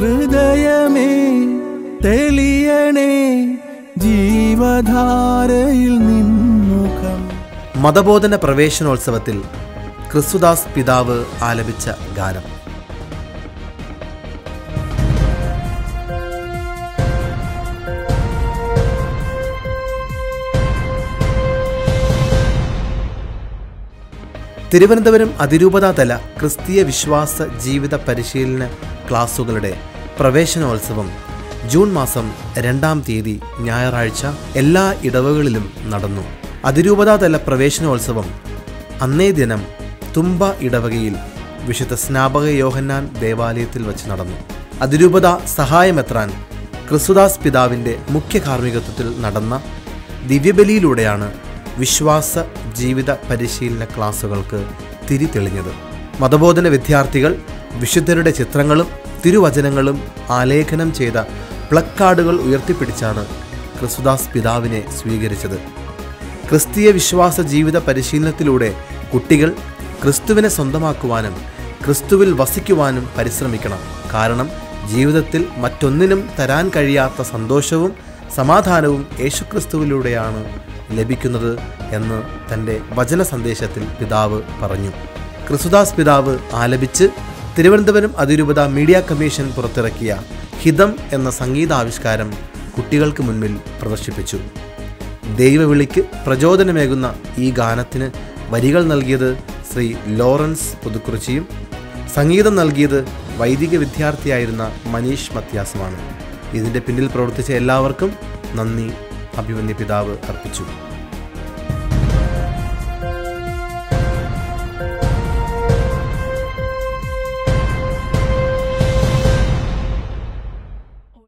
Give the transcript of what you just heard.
ഹൃദയമേ തെളിയണേ ജീവധാരയിൽ നിന്നുഖം മതബോധന പ്രവേശനോത്സവത്തിൽ ക്രിസ്തുദാസ് പിതാവ് ആലപിച്ച ഗാനം തിരുവനന്തപുരം അതിരൂപതാതല ക്രിസ്തീയ വിശ്വാസ ജീവിത പരിശീലന ക്ലാസുകളുടെ പ്രവേശനോത്സവം ജൂൺ മാസം രണ്ടാം തീയതി ഞായറാഴ്ച എല്ലാ ഇടവകളിലും നടന്നു അതിരൂപതാതല പ്രവേശനോത്സവം അന്നേ ദിനം തുമ്പ ഇടവകയിൽ വിശുദ്ധ സ്നാപക യോഹന്നാൻ ദേവാലയത്തിൽ വച്ച് നടന്നു അതിരൂപത സഹായമെത്രാൻ ക്രിസ്തുദാസ് പിതാവിൻ്റെ മുഖ്യ കാർമ്മികത്വത്തിൽ നടന്ന ദിവ്യബലിയിലൂടെയാണ് വിശ്വാസ ജീവിത പരിശീലന ക്ലാസുകൾക്ക് തിരിതെളിഞ്ഞത് മതബോധന വിദ്യാർത്ഥികൾ വിശുദ്ധരുടെ ചിത്രങ്ങളും തിരുവചനങ്ങളും ആലേഖനം ചെയ്ത പ്ലക്കാർഡുകൾ ഉയർത്തിപ്പിടിച്ചാണ് ക്രിസ്തുദാസ് പിതാവിനെ സ്വീകരിച്ചത് ക്രിസ്തീയ വിശ്വാസ ജീവിത പരിശീലനത്തിലൂടെ കുട്ടികൾ ക്രിസ്തുവിനെ സ്വന്തമാക്കുവാനും ക്രിസ്തുവിൽ വസിക്കുവാനും പരിശ്രമിക്കണം കാരണം ജീവിതത്തിൽ മറ്റൊന്നിനും തരാൻ കഴിയാത്ത സന്തോഷവും സമാധാനവും യേശുക്രിസ്തുവിലൂടെയാണ് ലഭിക്കുന്നത് എന്ന് തൻ്റെ വചന സന്ദേശത്തിൽ പിതാവ് പറഞ്ഞു ക്രിസ്തുദാസ് പിതാവ് ആലപിച്ച് തിരുവനന്തപുരം അതിരൂപത മീഡിയ കമ്മീഷൻ പുറത്തിറക്കിയ ഹിതം എന്ന സംഗീതാവിഷ്കാരം കുട്ടികൾക്ക് മുൻപിൽ പ്രദർശിപ്പിച്ചു ദൈവവിളിക്ക് പ്രചോദനമേകുന്ന ഈ ഗാനത്തിന് വരികൾ നൽകിയത് ശ്രീ ലോറൻസ് പുതുക്കുറിച്ചിയും സംഗീതം നൽകിയത് വൈദിക വിദ്യാർത്ഥിയായിരുന്ന മനീഷ് മത്യാസുമാണ് ഇതിൻ്റെ പിന്നിൽ പ്രവർത്തിച്ച എല്ലാവർക്കും നന്ദി അഭിമന്യ പിതാവ് അർപ്പിച്ചു